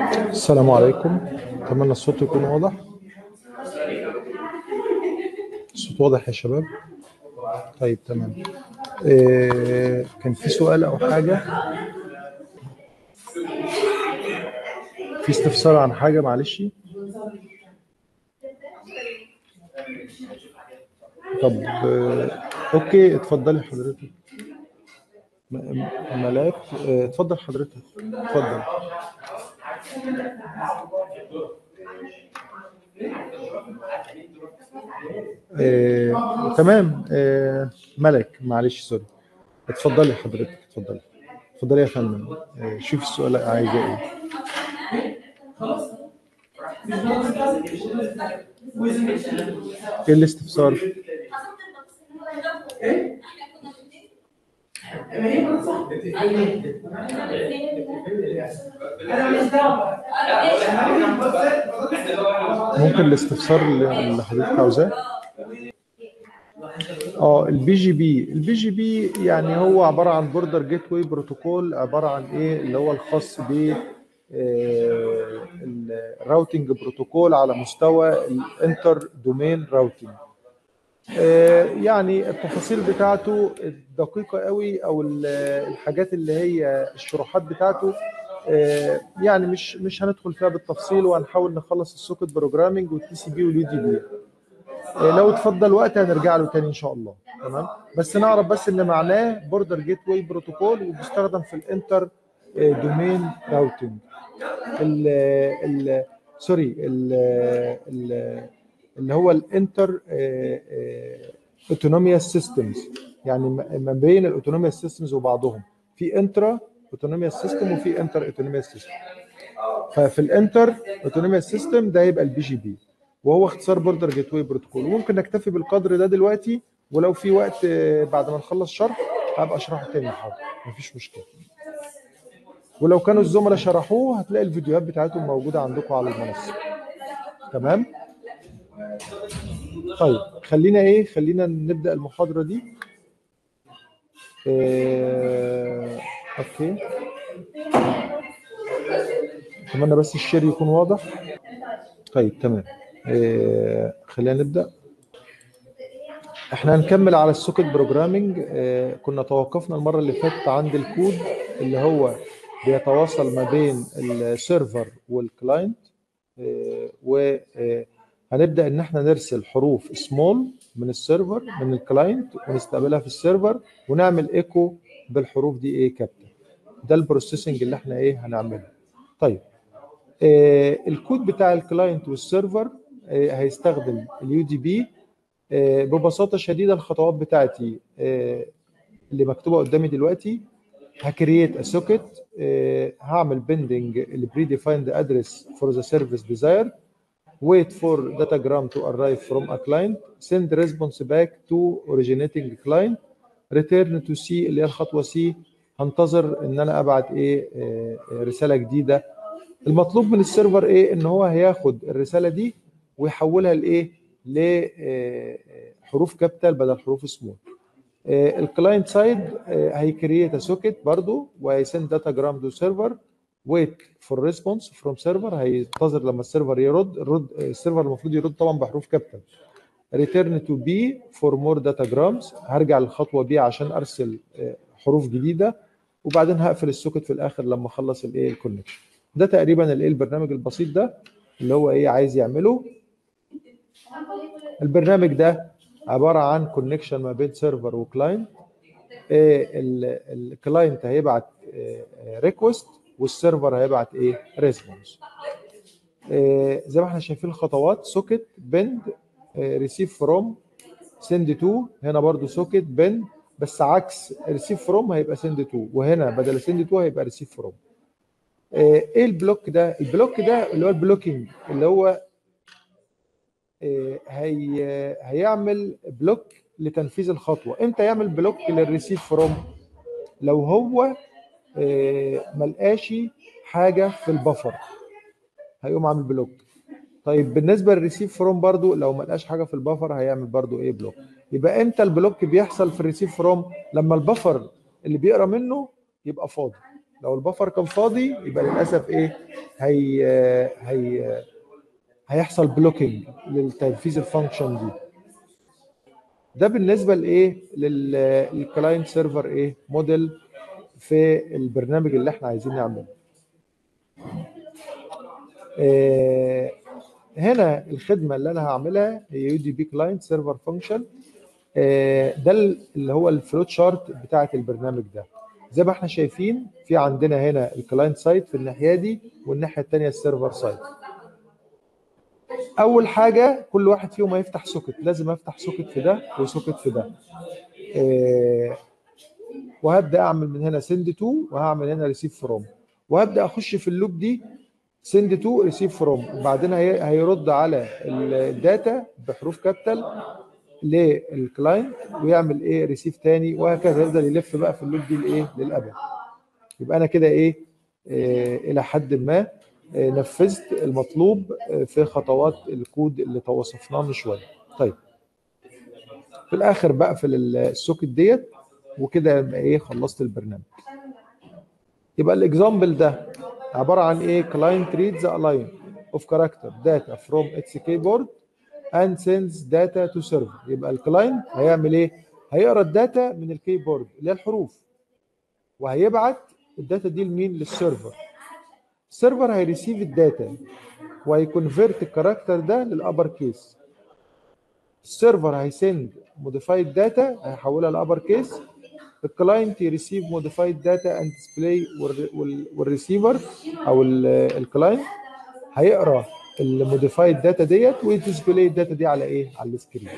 السلام عليكم اتمنى الصوت يكون واضح الصوت واضح يا شباب طيب تمام إيه كان في سؤال او حاجه في استفسار عن حاجه معلش طب آه، اوكي اتفضلي حضرتك م- م- ملاك آه، اتفضل حضرتك اتفضل آه، تمام آه، ملك معلش سوري اتفضلي حضرتك اتفضلي اتفضلي يا فندم آه، شوف السؤال عايزه ايه ايه الاستفسار انا مش دعوه ممكن الاستفسار اللي اللي حضرتك عاوزاه اه البي جي بي البي جي بي يعني هو عباره عن بوردر جيت واي بروتوكول عباره عن ايه اللي هو الخاص ب الراوتنج بروتوكول على مستوى الانتر دومين راوتنج يعني التفاصيل بتاعته الدقيقه قوي او ال- الحاجات اللي هي الشروحات بتاعته آه، يعني مش مش هندخل فيها بالتفصيل وهنحاول نخلص السوكت بروجرامنج والتي سي بي واليو دي بي آه، لو اتفضل وقت هنرجع له تاني ان شاء الله تمام بس نعرف بس ان معناه بوردر جيت واي بروتوكول وبيستخدم في الانتر دومين راوتنج ال ال سوري ال ال اللي هو الانتر اوتونوميا سيستمز يعني ما ما بين الاوتونوميا سيستمز وبعضهم في انترا اوتونوميا سيستم وفي انتر اوتونوميا سيستم ففي الانتر اوتونوميا سيستم ده يبقى البي جي بي وهو اختصار بوردر جيت واي بروتوكول وممكن نكتفي بالقدر ده دلوقتي ولو في وقت آه، بعد ما نخلص شرح هبقى اشرحه تاني حاضر مفيش مشكله ولو كانوا الزملاء شرحوه هتلاقي الفيديوهات بتاعتهم موجوده عندكم على المنصه تمام طيب خلينا ايه خلينا نبدا المحاضره دي إيه... اوكي اتمنى بس الشير يكون واضح طيب تمام إيه... خلينا نبدا احنا هنكمل على السوكت بروجرامنج إيه... كنا توقفنا المره اللي فاتت عند الكود اللي هو بيتواصل ما بين السيرفر والكلاينت إيه... و إيه... هنبدا ان احنا نرسل حروف سمول من السيرفر من الكلاينت ونستقبلها في السيرفر ونعمل ايكو بالحروف دي ايه كابيتال ده البروسيسنج اللي احنا ايه هنعمله طيب آه الكود بتاع الكلاينت والسيرفر آه هيستخدم اليو دي بي آه ببساطه شديده الخطوات بتاعتي آه اللي مكتوبه قدامي دلوقتي هكرييت ا سوكت هعمل بندنج البري ديفايند ادرس فور ذا سيرفيس ديزاير wait for datagram to arrive from a client send response back to originating client return to C اللي هي الخطوه C هنتظر ان انا ابعت ايه آه، آه، رساله جديده المطلوب من السيرفر ايه ان هو هياخد الرساله دي ويحولها لايه لحروف كابيتال بدل حروف سمول الكلاينت سايد هيكريت سوكت برضو وهيسند داتا جرام تو سيرفر ويت فور ريسبونس فروم سيرفر هينتظر لما السيرفر يرد الرد السيرفر المفروض يرد طبعا بحروف كابيتال ريتيرن تو بي فور مور داتا جرامز هرجع للخطوه بي عشان ارسل آه، حروف جديده وبعدين هقفل السوكت في الاخر لما اخلص الايه الكونكشن ده تقريبا الايه البرنامج البسيط ده اللي هو ايه عايز يعمله البرنامج ده عباره عن كونكشن ما بين سيرفر وكلاينت الكلاينت هيبعت ريكوست والسيرفر هيبعت ايه ريسبونس زي ما احنا شايفين الخطوات سوكت بند ريسيف فروم سند تو هنا برضو سوكت بند بس عكس ريسيف فروم هيبقى سند تو وهنا بدل سند تو هيبقى ريسيف فروم ايه البلوك ده البلوك ده اللي هو البلوكينج اللي هو آه، هي هيعمل بلوك لتنفيذ الخطوه امتى يعمل بلوك للريسيف فروم لو هو آه، ملقاش حاجه في البفر هيقوم عامل بلوك طيب بالنسبه للريسيف فروم برضو لو ما لقاش حاجه في البفر هيعمل برضو ايه بلوك يبقى امتى البلوك بيحصل في الريسيف فروم لما البفر اللي بيقرا منه يبقى فاضي لو البفر كان فاضي يبقى للاسف ايه هي هي هيحصل بلوكينج للتنفيذ الفانكشن دي ده بالنسبه لايه للكلاينت سيرفر ايه موديل في البرنامج اللي احنا عايزين نعمله آه، هنا الخدمه اللي انا هعملها هي يو دي بي كلاينت سيرفر فانكشن ده اللي هو الفلوت شارت بتاعه البرنامج ده زي ما احنا شايفين في عندنا هنا الكلاينت سايت في الناحيه دي والناحيه الثانيه السيرفر سايت اول حاجه كل واحد فيهم هيفتح سوكت لازم افتح سوكت في ده وسوكت في ده آه، وهبدا اعمل من هنا سند تو وهعمل هنا ريسيف فروم وهبدا اخش في اللوب دي سند تو ريسيف فروم وبعدين هي- هيرد على الداتا بحروف كابيتال للكلاينت ويعمل ايه ريسيف تاني وهكذا يفضل يلف بقى في اللوب دي لايه للابد يبقى انا كده ايه آه الى حد ما آه نفذت المطلوب آه في خطوات الكود اللي توصفناه من شويه طيب في الاخر بقفل السوكت ديت وكده يبقى ايه خلصت البرنامج يبقى الاكزامبل ده عباره عن ايه client reads a line of character data from its keyboard and sends data to server يبقى الكلاينت هيعمل ايه هيقرا الداتا من الكيبورد اللي هي الحروف وهيبعت الداتا دي لمين للسيرفر السيرفر هيريسيف الداتا وهيكونفيرت الكاركتر ده للابر كيس السيرفر هيسند موديفايد داتا هيحولها لابر كيس الكلاينت يريسيف موديفايد داتا اند ديسبلاي والريسيفر او الكلاينت هيقرا الموديفايد داتا ديت ويديسبلاي الداتا دي على ايه؟ على السكرين.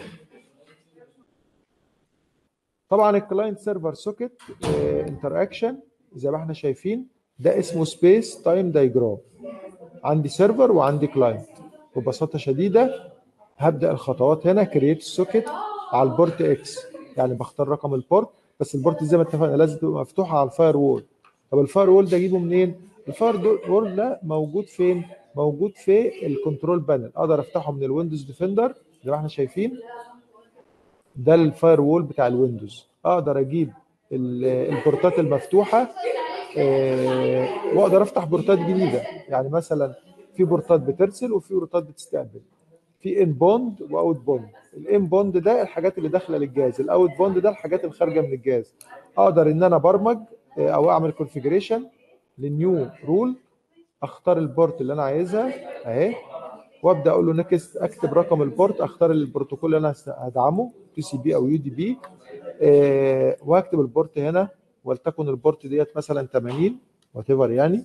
طبعا الكلاينت سيرفر سوكيت انتر اكشن زي ما احنا شايفين ده اسمه سبيس تايم دايجرام. عندي سيرفر وعندي كلاينت ببساطه شديده هبدا الخطوات هنا كرييت السوكيت على البورت اكس يعني بختار رقم البورت بس البورت زي ما اتفقنا لازم تبقى مفتوحه على الفاير وول طب الفاير وول ده اجيبه منين؟ الفاير وول ده موجود فين؟ موجود في الكنترول بانل اقدر افتحه من الويندوز ديفندر زي ما احنا شايفين ده الفاير وول بتاع الويندوز اقدر اجيب ال- البورتات المفتوحه آه، واقدر افتح بورتات جديده يعني مثلا في بورتات بترسل وفي بورتات بتستقبل في ان بوند واوت بوند الان بوند ده الحاجات اللي داخله للجهاز الاوت بوند ده الحاجات اللي خارجه من الجهاز اقدر ان انا ابرمج آه، او اعمل كونفيجريشن للنيو رول اختار البورت اللي انا عايزها اهي وابدا اقول له نكست اكتب رقم البورت اختار البروتوكول اللي انا هست- هدعمه تي سي بي او يو دي بي وهكتب البورت هنا ولتكن البورت ديت مثلا 80 وات يعني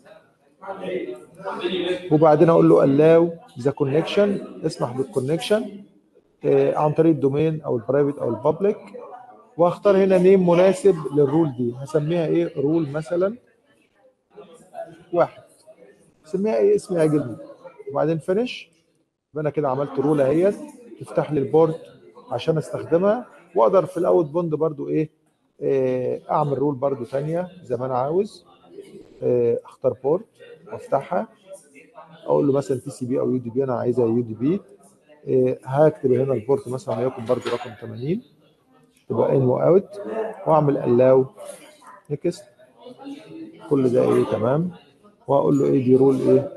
وبعدين اقول له allow ذا كونكشن اسمح بالكونكشن عن طريق الدومين او البرايفت او البابليك واختار هنا نيم مناسب للرول دي هسميها ايه رول مثلا واحد سميها اي اسم يعجبني وبعدين فينش يبقى انا كده عملت رول اهيت تفتح لي البورت عشان استخدمها واقدر في الاوت بوند برضو ايه آه، اعمل رول برضو ثانيه زي ما انا عاوز آه، اختار بورت وافتحها اقول له مثلا تي سي بي او يو دي بي انا عايزها يو دي بي هكتب هنا البورت مثلا وليكن برضو رقم 80 تبقى ان واوت واعمل الاو نكست كل ده ايه تمام واقول له ايه دي رول ايه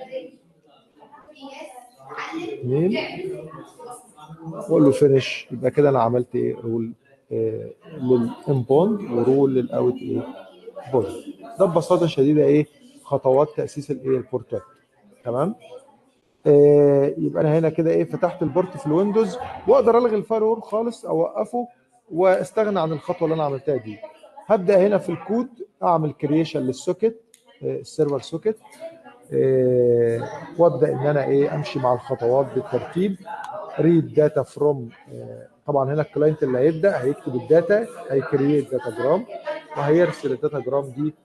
اثنين واقول له فينش يبقى كده انا عملت ايه رول آه للانبوند ورول للاوت ايه بوند ده ببساطه شديده ايه خطوات تاسيس الايه البورتات تمام آه يبقى انا هنا كده ايه فتحت البورت في الويندوز واقدر الغي الفاير وول خالص اوقفه واستغنى عن الخطوه اللي انا عملتها دي هبدا هنا في الكود اعمل كرييشن للسوكت آه السيرفر سوكت آه وابدا ان انا ايه امشي مع الخطوات بالترتيب ريد داتا فروم طبعا هنا الكلاينت اللي هيبدا هيكتب الداتا هيكرييت داتا جرام وهيرسل الداتا جرام دي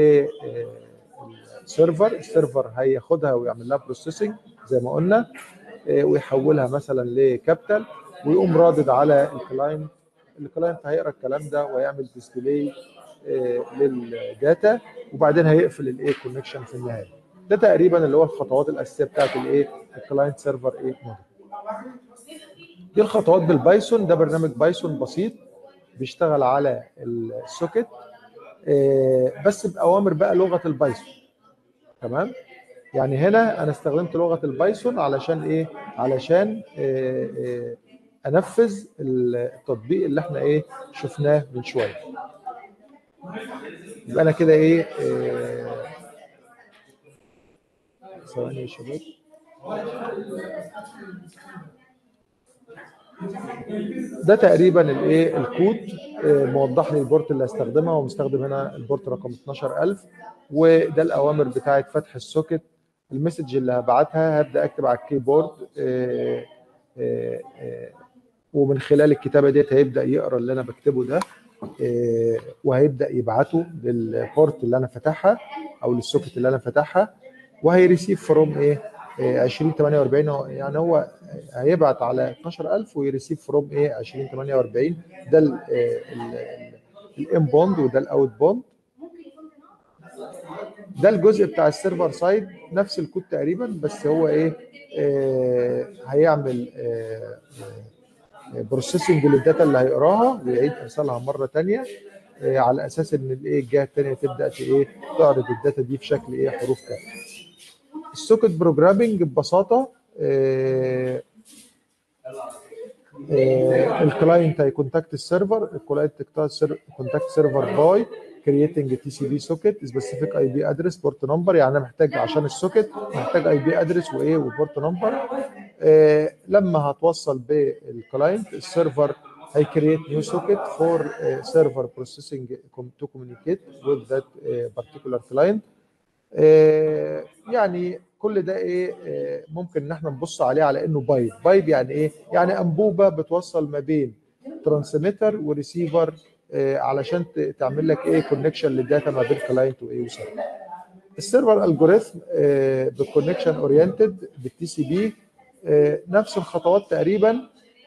للسيرفر السيرفر هياخدها ويعمل لها بروسيسنج زي ما قلنا آه، ويحولها مثلا لكابيتال ويقوم رادد على الكلاينت الكلاينت هيقرا الكلام ده ويعمل ديسبلاي للداتا وبعدين هيقفل الايه كونكشن في النهايه ده تقريبا اللي هو الخطوات الاساسيه بتاعت الايه الكلاينت سيرفر ايه موديل دي الخطوات بالبايثون ده برنامج بايثون بسيط بيشتغل على السوكت آه، بس باوامر بقى لغه البايثون تمام يعني هنا انا استخدمت لغه البايثون علشان ايه علشان آه، آه، انفذ التطبيق اللي احنا ايه شفناه من شويه يبقى انا كده ايه آه، ثواني يا شباب ده تقريبا الايه الكود آه، موضح لي البورت اللي هستخدمها ومستخدم هنا البورت رقم 12000 وده الاوامر بتاعه فتح السوكت المسج اللي هبعتها هبدا اكتب على الكيبورد آه، آه، آه، ومن خلال الكتابه ديت هيبدا يقرا اللي انا بكتبه ده آه، وهيبدا يبعته للبورت اللي انا فاتحها او للسوكت اللي انا فاتحها وهيريسيف فروم ايه آه، 2048 هو- يعني هو هيبعت على 12000 ويريسيف فروم ايه 2048 ده الام بوند وده الاوت بوند ده الجزء بتاع السيرفر سايد نفس الكود تقريبا بس هو ايه آه هيعمل آه بروسيسنج للداتا اللي هيقراها ويعيد ارسالها مره ثانيه آه على اساس ان الايه الجهه الثانيه تبدا ت- ايه تعرض الداتا دي في شكل ايه حروف كامله السوكت بروجرامنج ببساطه آه آه، الكلاينت هيكونتاكت السيرفر الكلاينت كونتاكت سيرفر باي كرييتنج تي سي بي سوكت سبيسيفيك اي بي ادرس بورت نمبر يعني انا محتاج عشان السوكت محتاج اي بي ادرس وايه وبورت نمبر آه لما هتوصل بالكلاينت السيرفر هيكريت نيو سوكت فور سيرفر بروسيسنج تو كوميونيكيت with that uh, particular client آه، يعني كل ده ايه آه، ممكن ان احنا نبص عليه على انه بايب بايب يعني ايه يعني انبوبه بتوصل ما بين ترانسميتر وريسيفر آه، علشان ت- تعمل لك ايه كونكشن للداتا ما بين كلاينت وايه وسيرفر السيرفر الجوريثم بالكونكشن اورينتد بالتي سي بي نفس الخطوات تقريبا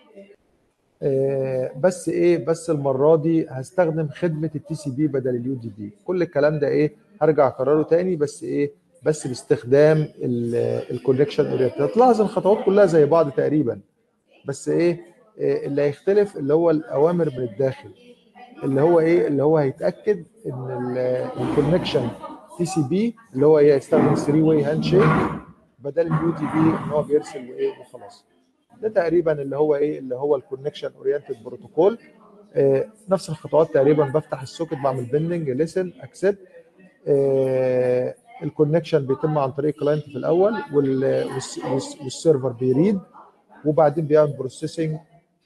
آه، بس ايه بس المره دي هستخدم خدمه التي سي بي بدل اليو دي بي كل الكلام ده ايه هرجع اكرره تاني بس ايه بس باستخدام الكونكشن اورينتد تلاحظ الخطوات كلها زي بعض تقريبا بس ايه آه، اللي هيختلف اللي هو الاوامر من الداخل اللي هو ايه اللي هو هيتاكد ان الكونكشن تي سي بي اللي هو ايه هيستخدم 3 واي هاند شيك بدل اليو دي بي ان هو بيرسل وايه وخلاص ده تقريبا اللي هو ايه اللي هو الكونكشن اورينتد بروتوكول نفس الخطوات تقريبا بفتح السوكت بعمل بندنج ليسن اكسبت الكونكشن بيتم عن طريق كلاينت في الاول وال- والس- والس- والسيرفر بيريد وبعدين بيعمل بروسيسنج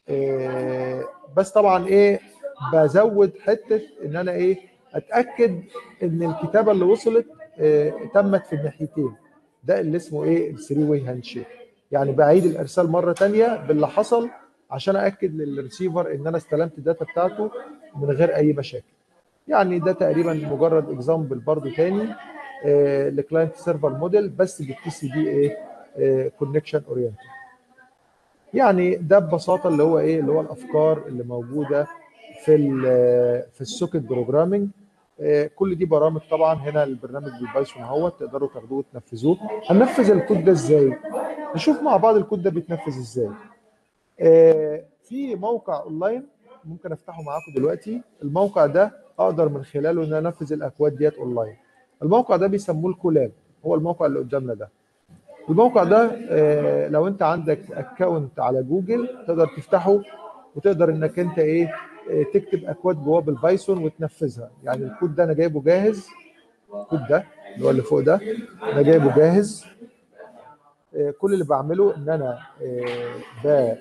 بس طبعا ايه بزود حته ان انا ايه اتاكد ان الكتابه اللي وصلت آه، تمت في الناحيتين ده اللي اسمه ايه الثري واي هاند شيك يعني بعيد الارسال مره تانية باللي حصل عشان اكد للريسيفر ان انا استلمت الداتا بتاعته من غير اي مشاكل يعني ده تقريبا مجرد اكزامبل برضو تاني آه لكلاينت سيرفر موديل بس بالتي سي بي ايه كونكشن اورينتد يعني ده ببساطه اللي هو ايه اللي هو الافكار اللي موجوده في ال- في السوكت بروجرامنج آه، كل دي برامج طبعا هنا البرنامج بالبايثون اهوت تقدروا تاخدوه وتنفذوه هننفذ الكود ده ازاي نشوف مع بعض الكود ده بيتنفذ ازاي آه، في موقع اونلاين ممكن افتحه معاكم دلوقتي الموقع ده اقدر من خلاله ان انا انفذ الاكواد ديت اونلاين الموقع ده بيسموه الكولاب هو الموقع اللي قدامنا ده الموقع ده آه، لو انت عندك اكونت على جوجل تقدر تفتحه وتقدر انك انت ايه آه، تكتب اكواد جواه بالبايثون وتنفذها يعني الكود ده انا جايبه جاهز الكود ده اللي هو اللي فوق ده انا جايبه جاهز آه، كل اللي بعمله ان انا آه، ب آه،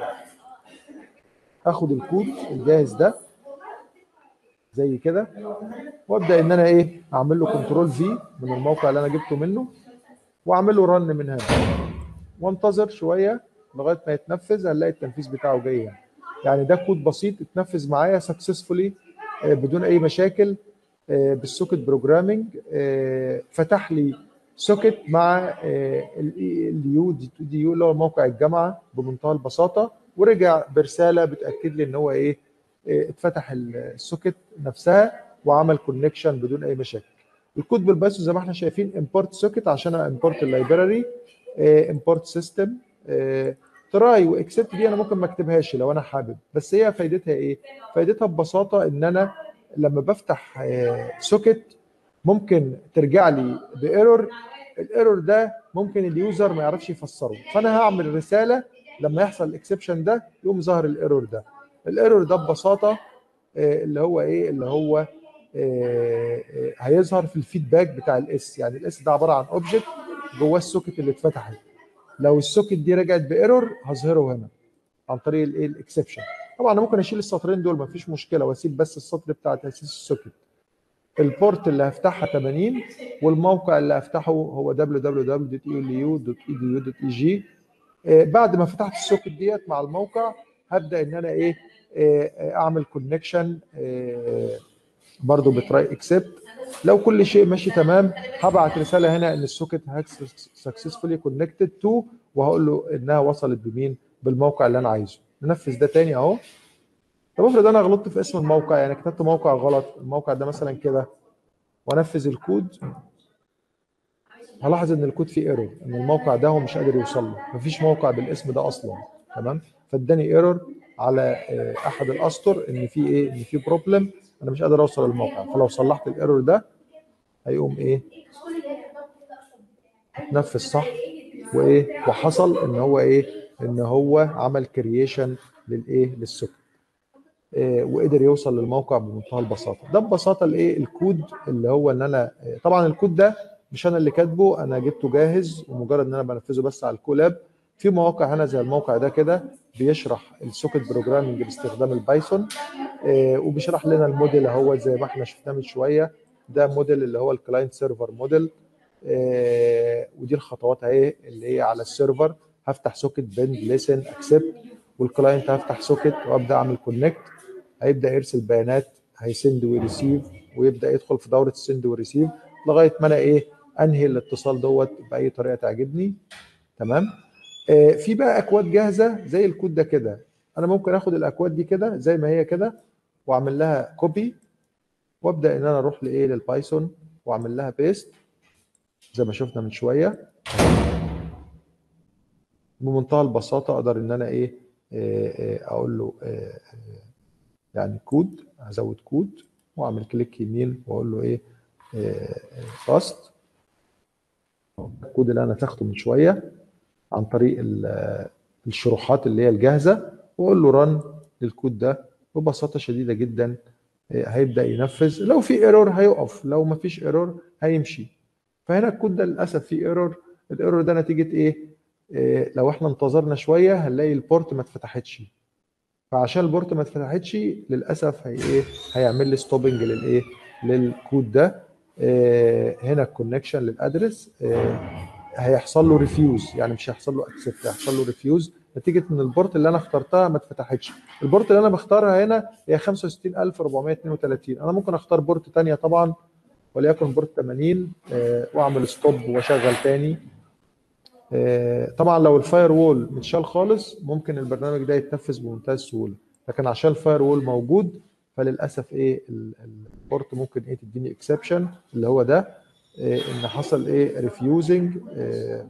اخد الكود الجاهز ده زي كده وابدا ان انا ايه اعمل له كنترول في من الموقع اللي انا جبته منه واعمل له رن من هنا وانتظر شويه لغايه ما يتنفذ هنلاقي التنفيذ بتاعه جاي يعني يعني ده كود بسيط اتنفذ معايا سكسسفولي بدون اي مشاكل آه، بالسوكت بروجرامنج آه، فتح لي سوكت مع اليو دي دي يو اللي هو موقع الجامعه بمنتهى البساطه ورجع برساله بتاكد لي ان هو ايه آه، اتفتح السوكت نفسها وعمل كونكشن بدون اي مشاكل الكود بالبايثون زي ما احنا شايفين امبورت سوكت عشان امبورت اللايبراري امبورت سيستم تراي واكسبت دي انا ممكن ما اكتبهاش لو انا حابب بس هي فايدتها ايه؟ فايدتها ببساطه ان انا لما بفتح آه، سوكت ممكن ترجع لي بايرور الايرور ده ممكن اليوزر ما يعرفش يفسره فانا هعمل رساله لما يحصل الاكسبشن ده يقوم ظاهر الايرور ده الايرور ده ببساطه آه، اللي هو ايه اللي هو آه، آه، هيظهر في الفيدباك بتاع الاس يعني الاس ده عباره عن اوبجكت جواه السوكت اللي اتفتحت لو السوكت دي رجعت بايرور هظهره هنا عن طريق الايه الاكسبشن طبعا انا ممكن اشيل السطرين دول مفيش مشكله واسيب بس السطر بتاع تاسيس السوكت البورت اللي هفتحها 80 والموقع اللي هفتحه هو www.eulu.edu.eg آه، بعد ما فتحت السوكت ديت مع الموقع هبدا ان انا ايه آه، آه، اعمل كونكشن برضو بتراي اكسبت لو كل شيء ماشي تمام هبعت رساله هنا ان السوكت سكسسفولي كونكتد تو وهقول له انها وصلت بمين بالموقع اللي انا عايزه ننفذ ده تاني اهو طب افرض انا غلطت في اسم الموقع يعني كتبت موقع غلط الموقع ده مثلا كده وانفذ الكود هلاحظ ان الكود فيه ايرور ان الموقع ده هو مش قادر يوصل له مفيش موقع بالاسم ده اصلا تمام فاداني ايرور على آه، احد الاسطر ان في ايه ان في بروبلم انا مش قادر اوصل للموقع فلو صلحت الايرور ده هيقوم ايه اتنفذ صح وايه وحصل ان هو ايه ان هو عمل كرييشن للايه للسوكت آه، وقدر يوصل للموقع بمنتهى البساطه ده ببساطه الايه الكود اللي هو ان انا آه، طبعا الكود ده مش انا اللي كاتبه انا جبته جاهز ومجرد ان انا بنفذه بس على الكولاب في مواقع هنا زي الموقع ده كده بيشرح السوكت بروجرامنج باستخدام البايثون آه، وبيشرح لنا الموديل اهو زي ما احنا شفناه من شويه ده موديل اللي هو الكلاينت سيرفر موديل ودي الخطوات اهي اللي هي على السيرفر هفتح سوكت بند ليسن اكسبت والكلاينت هفتح سوكت وابدا اعمل كونكت هيبدا يرسل بيانات هيسند ويريسيف ويبدا يدخل في دوره السند والريسيف لغايه ما انا ايه انهي الاتصال دوت باي طريقه تعجبني تمام آه في بقى اكواد جاهزه زي الكود ده كده انا ممكن اخد الاكواد دي كده زي ما هي كده واعمل لها كوبي وابدا ان انا اروح لايه للبايثون واعمل لها بيست زي ما شفنا من شويه بمنتهى البساطه اقدر ان انا ايه آه، آه، اقول له آه، يعني كود هزود كود واعمل كليك يمين واقول له ايه باست الكود اللي انا تاخده من شويه عن طريق الشروحات اللي هي الجاهزه واقول له رن للكود ده ببساطه شديده جدا هيبدا ينفذ لو في ايرور هيقف لو ما فيش ايرور هيمشي فهنا الكود ده للاسف فيه ايرور الايرور ده نتيجه ايه إيه لو احنا انتظرنا شويه هنلاقي البورت ما اتفتحتش فعشان البورت ما اتفتحتش للاسف هي ايه هيعمل لي ستوبنج للايه للكود ده إيه هنا الكونكشن للادرس إيه هيحصل له ريفيوز يعني مش هيحصل له اكسبت هيحصل له ريفيوز نتيجه ان البورت اللي انا اخترتها ما اتفتحتش البورت اللي انا بختارها هنا هي 65432 انا ممكن اختار بورت ثانيه طبعا وليكن بورت 80 واعمل ستوب واشغل تاني طبعا لو الفاير وول متشال خالص ممكن البرنامج ده يتنفذ بمنتهى السهوله لكن عشان الفاير وول موجود فللاسف ايه البورت ممكن ايه تديني اكسبشن اللي هو ده إيه ان حصل ايه ريفيوزنج إيه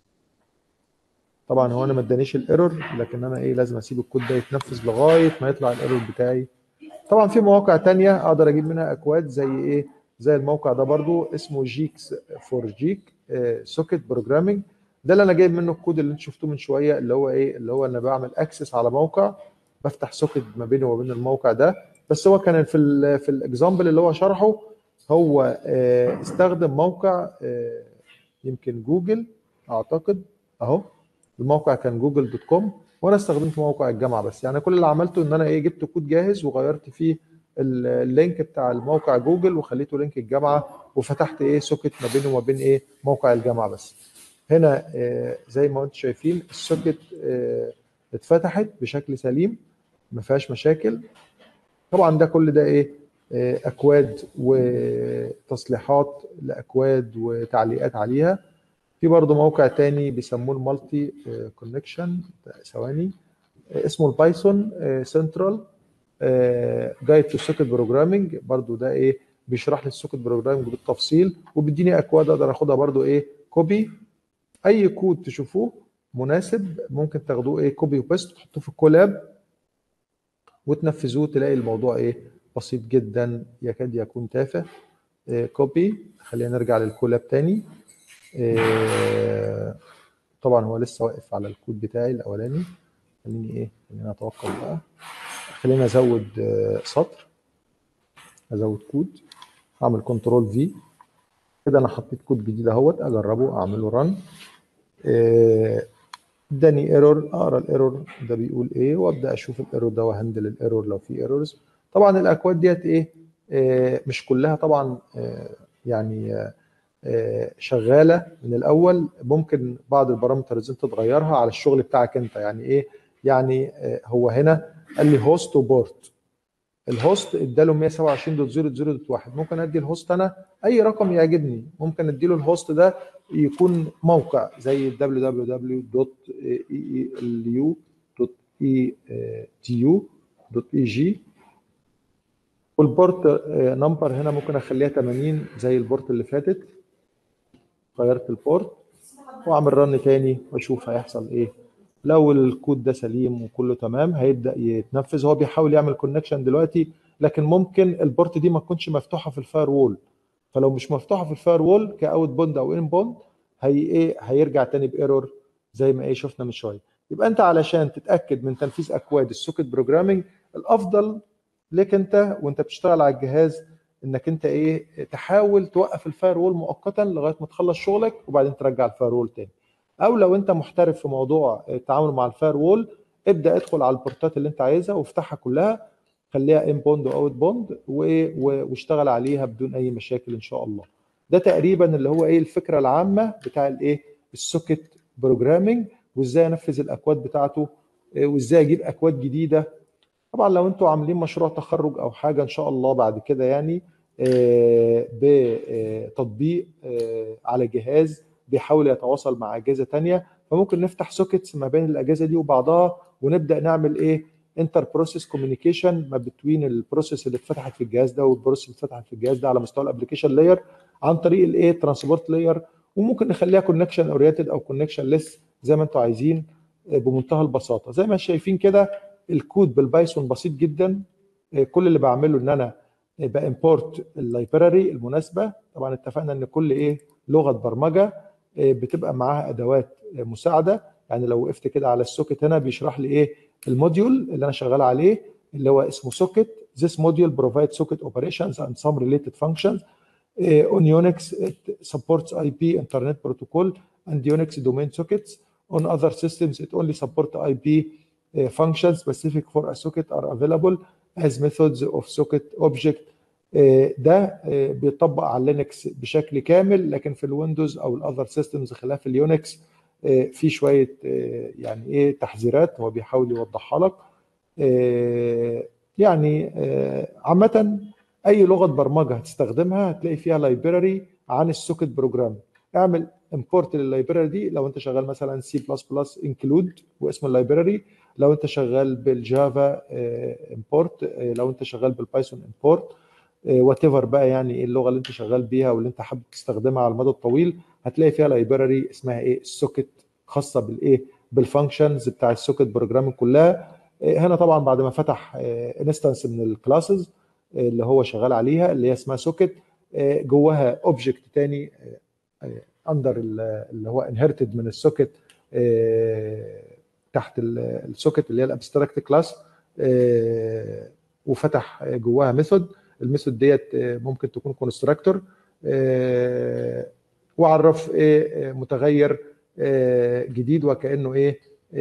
طبعا هو انا ما ادانيش الايرور لكن انا ايه لازم اسيب الكود ده يتنفذ لغايه ما يطلع الايرور بتاعي طبعا في مواقع تانية اقدر اجيب منها اكواد زي ايه زي الموقع ده برضو اسمه جيكس فور جيك سوكت بروجرامينج ده اللي انا جايب منه الكود اللي انت شفتوه من شويه اللي هو ايه اللي هو انا بعمل اكسس على موقع بفتح سوكت ما بينه وبين الموقع ده بس هو كان في ال في الاكزامبل اللي هو شرحه هو اه استخدم موقع اه يمكن جوجل اعتقد اهو الموقع كان جوجل دوت كوم وانا استخدمت موقع الجامعه بس يعني كل اللي عملته ان انا ايه جبت كود جاهز وغيرت فيه اللينك بتاع الموقع جوجل وخليته لينك الجامعه وفتحت ايه سوكت ما بينه وما بين ايه موقع الجامعه بس هنا زي ما انتم شايفين السوكت اتفتحت بشكل سليم ما فيهاش مشاكل طبعا ده كل ده ايه اكواد وتصليحات لاكواد وتعليقات عليها في برضه موقع تاني بيسموه المالتي كونكشن ثواني اسمه البايثون سنترال جايد تو سوكت بروجرامنج برضه ده ايه بيشرح لي السوكت بروجرامنج بالتفصيل وبيديني اكواد اقدر اخدها برضه ايه كوبي اي كود تشوفوه مناسب ممكن تاخدوه ايه كوبي وبيست تحطوه في الكولاب وتنفذوه تلاقي الموضوع ايه بسيط جدا يكاد يكون تافه كوبي خلينا نرجع للكولاب تاني آه، طبعا هو لسه واقف على الكود بتاعي الاولاني خليني ايه خلينا اتوقف بقى خلينا ازود آه، سطر ازود كود اعمل كنترول في كده انا حطيت كود جديد اهوت اجربه اعمله رن اداني ايرور اقرا الايرور ده بيقول ايه وابدا اشوف الايرور ده وهندل الايرور لو في ايرورز طبعا الاكواد ديت ايه آه، مش كلها طبعا آه، يعني آه، شغاله من الاول ممكن بعض البارامترز انت تغيرها على الشغل بتاعك انت يعني ايه يعني هو هنا قال لي هوست وبورت الهوست اداله 127.0.0.1 ممكن ادي الهوست انا اي رقم يعجبني ممكن ادي له الهوست ده يكون موقع زي www.eelu.etu.eg والبورت نمبر هنا ممكن اخليها 80 زي البورت اللي فاتت غيرت البورت واعمل رن تاني واشوف هيحصل ايه لو الكود ده سليم وكله تمام هيبدا يتنفذ هو بيحاول يعمل كونكشن دلوقتي لكن ممكن البورت دي ما تكونش مفتوحه في الفاير وول فلو مش مفتوحه في الفاير وول كاوت بوند او ان بوند هي ايه هيرجع تاني بايرور زي ما ايه شفنا من شويه يبقى انت علشان تتاكد من تنفيذ اكواد السوكت بروجرامنج الافضل ليك انت وانت بتشتغل على الجهاز انك انت ايه تحاول توقف الفاير وول مؤقتا لغايه ما تخلص شغلك وبعدين ترجع الفاير وول تاني او لو انت محترف في موضوع التعامل مع الفاير وول ابدا ادخل على البورتات اللي انت عايزها وافتحها كلها خليها ان بوند واوت بوند واشتغل عليها بدون اي مشاكل ان شاء الله ده تقريبا اللي هو ايه الفكره العامه بتاع الايه السوكت بروجرامنج وازاي انفذ الاكواد بتاعته وازاي اجيب اكواد جديده طبعا لو انتوا عاملين مشروع تخرج او حاجه ان شاء الله بعد كده يعني بتطبيق على جهاز بيحاول يتواصل مع اجهزه ثانيه فممكن نفتح سوكيتس ما بين الاجهزه دي وبعضها ونبدا نعمل ايه انتر بروسيس كوميونيكيشن ما بين البروسيس اللي اتفتحت في الجهاز ده والبروسيس اللي اتفتحت في الجهاز ده على مستوى الابلكيشن لاير عن طريق الايه ترانسبورت لاير وممكن نخليها كونكشن اورينتد او كونكشن ليس زي ما انتم عايزين بمنتهى البساطه زي ما شايفين كده الكود بالبايثون بسيط جدا كل اللي بعمله ان انا بامبورت اللايبراري المناسبه طبعا اتفقنا ان كل ايه لغه برمجه بتبقى معاها ادوات مساعده يعني لو وقفت كده على السوكت هنا بيشرح لي ايه الموديول اللي انا شغال عليه اللي هو اسمه سوكت this module provides socket operations and some related functions uh, on Unix it supports IP Internet Protocol and Unix domain sockets on other systems it only supports IP uh, functions specific for a socket are available as methods of socket object ده بيطبق على لينكس بشكل كامل لكن في الويندوز او الاذر سيستمز خلاف اليونكس في شويه يعني ايه تحذيرات هو بيحاول يوضحها لك يعني عامه اي لغه برمجه هتستخدمها هتلاقي فيها لايبراري عن السوكت بروجرام اعمل امبورت لللايبراري دي لو انت شغال مثلا سي بلس بلس انكلود واسم اللايبراري لو انت شغال بالجافا امبورت لو انت شغال بالبايثون امبورت وات ايفر بقى يعني ايه اللغه اللي انت شغال بيها واللي انت حابب تستخدمها على المدى الطويل هتلاقي فيها لايبراري اسمها ايه السوكت خاصه بالايه بالفانكشنز بتاع السوكت بروجرامنج كلها هنا طبعا بعد ما فتح انستنس من الكلاسز اللي هو شغال عليها اللي هي اسمها سوكت جواها اوبجكت تاني اندر اللي هو انهرتد من السوكت تحت السوكت اللي هي الابستراكت كلاس وفتح جواها ميثود الميثود ديت ممكن تكون كونستراكتور وعرف ايه متغير جديد وكانه ايه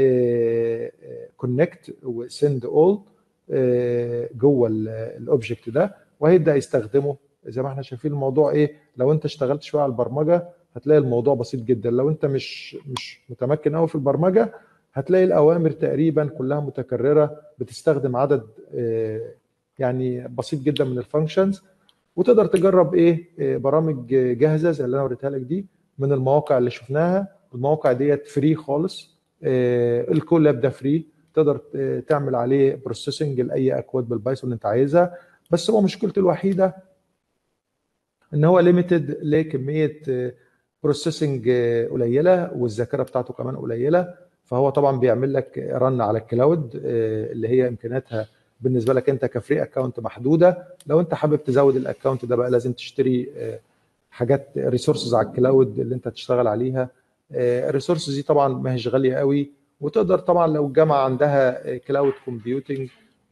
كونكت وسند اول جوه الاوبجكت ده وهيبدا يستخدمه زي ما احنا شايفين الموضوع ايه لو انت اشتغلت شويه على البرمجه هتلاقي الموضوع بسيط جدا لو انت مش مش متمكن قوي في البرمجه هتلاقي الاوامر تقريبا كلها متكرره بتستخدم عدد يعني بسيط جدا من الفانكشنز وتقدر تجرب ايه برامج جاهزه زي اللي انا وريتها لك دي من المواقع اللي شفناها المواقع ديت فري خالص الكولاب ده فري تقدر تعمل عليه بروسيسنج لاي اكواد بالبايثون اللي انت عايزها بس هو مشكلته الوحيده ان هو ليميتد لكميه بروسيسنج قليله والذاكره بتاعته كمان قليله فهو طبعا بيعمل لك رن على الكلاود اللي هي امكانياتها بالنسبه لك انت كفري اكونت محدوده لو انت حابب تزود الاكونت ده بقى لازم تشتري حاجات ريسورسز على الكلاود اللي انت تشتغل عليها الريسورسز دي طبعا ما هيش غاليه قوي وتقدر طبعا لو الجامعه عندها كلاود كومبيوتنج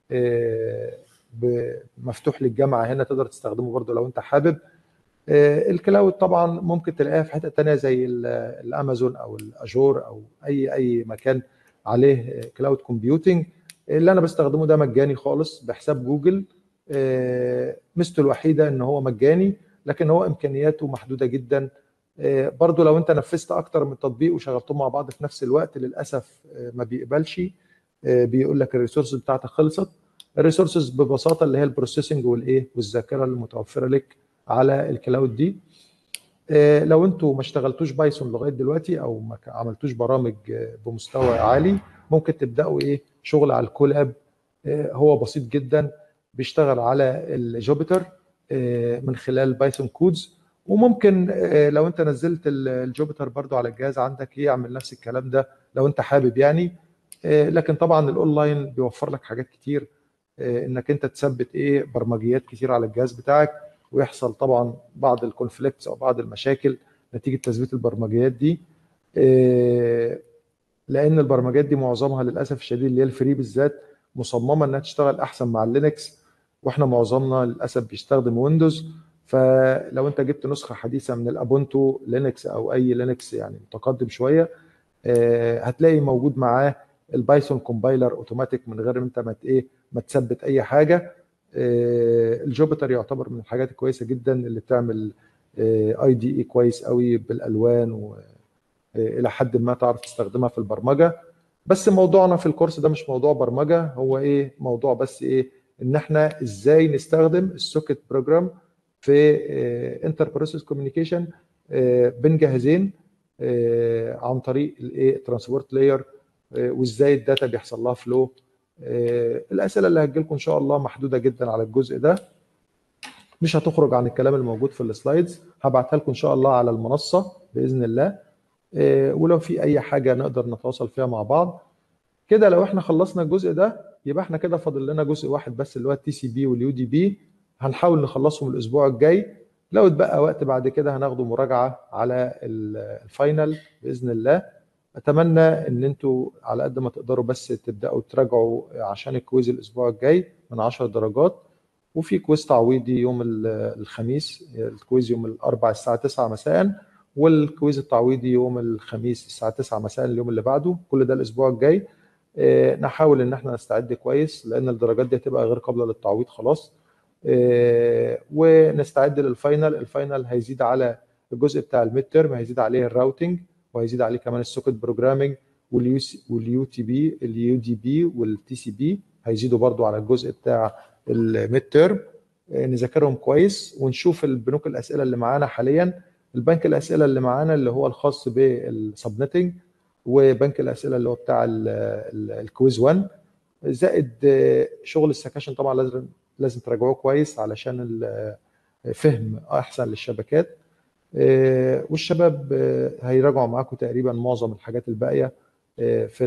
مفتوح للجامعه هنا تقدر تستخدمه برضو لو انت حابب الكلاود طبعا ممكن تلاقيها في حته تانية زي الامازون او الاجور او اي اي مكان عليه كلاود كومبيوتنج اللي انا بستخدمه ده مجاني خالص بحساب جوجل ميزته الوحيده ان هو مجاني لكن هو امكانياته محدوده جدا برضو لو انت نفذت اكتر من تطبيق وشغلتهم مع بعض في نفس الوقت للاسف ما بيقبلش بيقول لك الريسورسز بتاعتك خلصت الريسورسز ببساطه اللي هي البروسيسنج والايه والذاكره المتوفره لك على الكلاود دي لو انتوا ما اشتغلتوش بايثون لغايه دلوقتي او ما عملتوش برامج بمستوى عالي ممكن تبداوا ايه شغل على الكولاب هو بسيط جدا بيشتغل على الجوبيتر من خلال بايثون كودز وممكن لو انت نزلت الجوبيتر برضو على الجهاز عندك يعمل نفس الكلام ده لو انت حابب يعني لكن طبعا الاونلاين بيوفر لك حاجات كتير انك انت تثبت ايه برمجيات كتير على الجهاز بتاعك ويحصل طبعا بعض الكونفليكتس او بعض المشاكل نتيجه تثبيت البرمجيات دي لان البرمجيات دي معظمها للاسف الشديد اللي هي الفري بالذات مصممه انها تشتغل احسن مع اللينكس واحنا معظمنا للاسف بيستخدم ويندوز فلو انت جبت نسخه حديثه من الابونتو لينكس او اي لينكس يعني متقدم شويه هتلاقي موجود معاه البايثون كومبايلر اوتوماتيك من غير انت ما ايه ما تثبت اي حاجه الجوبيتر يعتبر من الحاجات الكويسه جدا اللي بتعمل اي دي اي كويس قوي بالالوان والى حد ما تعرف تستخدمها في البرمجه بس موضوعنا في الكورس ده مش موضوع برمجه هو ايه موضوع بس ايه ان احنا ازاي نستخدم السوكت بروجرام في انتر بروسيس كوميونيكيشن بين جهازين عن طريق الايه الترانسبورت لاير وازاي الداتا بيحصل لها فلو الاسئله اللي هتجي لكم ان شاء الله محدوده جدا على الجزء ده مش هتخرج عن الكلام الموجود في السلايدز هبعتها لكم ان شاء الله على المنصه باذن الله ولو في اي حاجه نقدر نتواصل فيها مع بعض كده لو احنا خلصنا الجزء ده يبقى احنا كده فاضل لنا جزء واحد بس اللي هو التي سي بي واليو دي بي هنحاول نخلصهم الاسبوع الجاي لو اتبقى وقت بعد كده هناخده مراجعه على الفاينل باذن الله اتمنى ان انتوا على قد ما تقدروا بس تبداوا تراجعوا عشان الكويز الاسبوع الجاي من 10 درجات وفي كويز تعويضي يوم الخميس الكويز يوم الاربعاء الساعه 9 مساء والكويز التعويضي يوم الخميس الساعه 9 مساء اليوم اللي بعده كل ده الاسبوع الجاي نحاول ان احنا نستعد كويس لان الدرجات دي هتبقى غير قابله للتعويض خلاص ونستعد للفاينل الفاينل هيزيد على الجزء بتاع الميد تيرم هيزيد عليه الراوتنج وهيزيد عليه كمان السوكت بروجرامنج واليو تي بي اليو دي بي والتي سي بي هيزيدوا برضو على الجزء بتاع الميد تيرم نذاكرهم كويس ونشوف البنوك الاسئله اللي معانا حاليا البنك الاسئله اللي معانا اللي هو الخاص بالسبنتنج وبنك الاسئله اللي هو بتاع الكويز 1 زائد شغل السكاشن طبعا لازم لازم تراجعوه كويس علشان فهم احسن للشبكات والشباب هيراجعوا معاكم تقريبا معظم الحاجات الباقيه في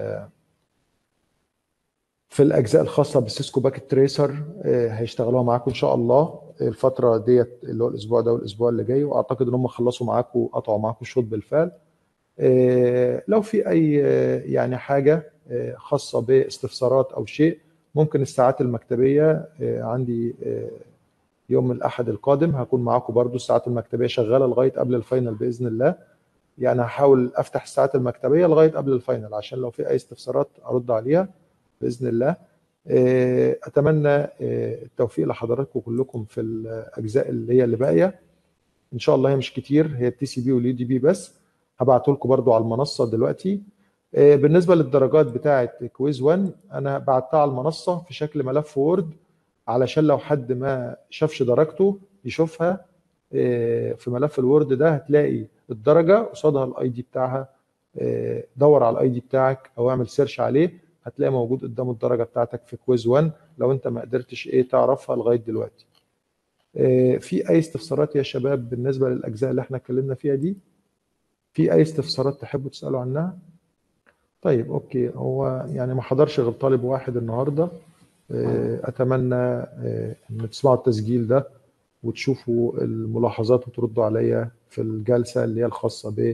في الاجزاء الخاصه بالسيسكو باكيت تريسر هيشتغلوا معاكم ان شاء الله الفتره ديت اللي هو الاسبوع ده والاسبوع اللي جاي واعتقد ان هم خلصوا معاكم قطعوا معاكم الشوط بالفعل لو في اي يعني حاجه خاصه باستفسارات او شيء ممكن الساعات المكتبيه عندي يوم الاحد القادم هكون معاكم برضو الساعات المكتبيه شغاله لغايه قبل الفاينل باذن الله يعني هحاول افتح الساعات المكتبيه لغايه قبل الفاينل عشان لو في اي استفسارات ارد عليها باذن الله اتمنى التوفيق لحضراتكم كلكم في الاجزاء اللي هي اللي باقيه ان شاء الله هي مش كتير هي التي سي بي واليو دي بي بس هبعته لكم برضو على المنصه دلوقتي بالنسبه للدرجات بتاعه كويز 1 انا بعتها على المنصه في شكل ملف وورد علشان لو حد ما شافش درجته يشوفها في ملف الوورد ده هتلاقي الدرجه قصادها الاي دي بتاعها دور على الاي دي بتاعك او اعمل سيرش عليه هتلاقي موجود قدام الدرجه بتاعتك في كويز 1 لو انت ما قدرتش ايه تعرفها لغايه دلوقتي في اي استفسارات يا شباب بالنسبه للاجزاء اللي احنا اتكلمنا فيها دي في اي استفسارات تحبوا تسالوا عنها طيب اوكي هو يعني ما حضرش غير طالب واحد النهارده آه، اتمنى آه، ان تسمعوا التسجيل ده وتشوفوا الملاحظات وتردوا عليا في الجلسه اللي هي الخاصه ب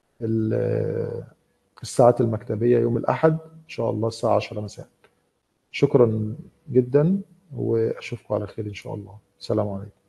الساعات المكتبيه يوم الاحد ان شاء الله الساعه 10 مساء شكرا جدا واشوفكم على خير ان شاء الله السلام عليكم